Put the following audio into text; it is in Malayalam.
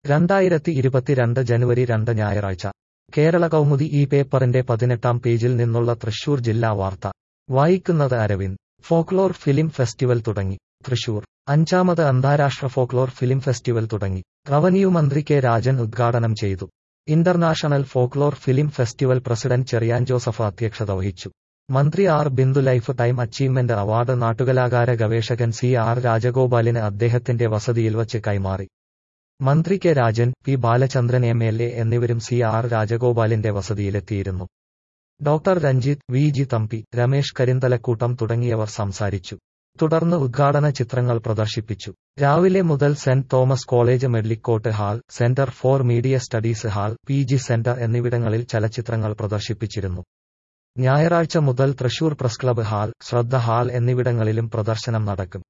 രണ്ടായിരത്തി ഇരുപത്തിരണ്ട് ജനുവരി രണ്ട് ഞായറാഴ്ച കേരള കൗമുദി ഈ പേപ്പറിന്റെ പതിനെട്ടാം പേജിൽ നിന്നുള്ള തൃശൂർ ജില്ലാ വാർത്ത വായിക്കുന്നത് അരവിന്ദ് ഫോക്ലോർ ഫിലിം ഫെസ്റ്റിവൽ തുടങ്ങി തൃശൂർ അഞ്ചാമത് അന്താരാഷ്ട്ര ഫോക്ലോർ ഫിലിം ഫെസ്റ്റിവൽ തുടങ്ങി റവന്യൂ മന്ത്രി കെ രാജൻ ഉദ്ഘാടനം ചെയ്തു international folklore film festival president Cherian Joseph അധ്യക്ഷത വഹിച്ചു മന്ത്രി R Bindu lifetime achievement award നാട്ടുകലാകാര ഗവേഷകൻ സി ആർ രാജഗോപാലിന് അദ്ദേഹത്തിന്റെ വസതിയിൽ വച്ച് കൈമാറി മന്ത്രി K Rajan P Balachandran M L A എന്നിവരും സി ആർ രാജഗോപാലിന്റെ വസതിയിലെത്തിയിരുന്നു doctor Ranjith V G Thampi Ramesh Karinthalakoottam തുടങ്ങിയവർ സംസാരിച്ചു തുടർന്ന് ഉദ്ഘാടന ചിത്രങ്ങൾ പ്രദർശിപ്പിച്ചു രാവിലെ മുതൽ saint Thomas college മെഡ്ലിക്കോട്ട് hall centre for media studies hall P G centre എന്നിവിടങ്ങളിൽ ചലച്ചിത്രങ്ങൾ പ്രദർശിപ്പിച്ചിരുന്നു ഞായറാഴ്ച മുതൽ Thrissur press club hall Shraddha hall എന്നിവിടങ്ങളിലും പ്രദർശനം നടക്കും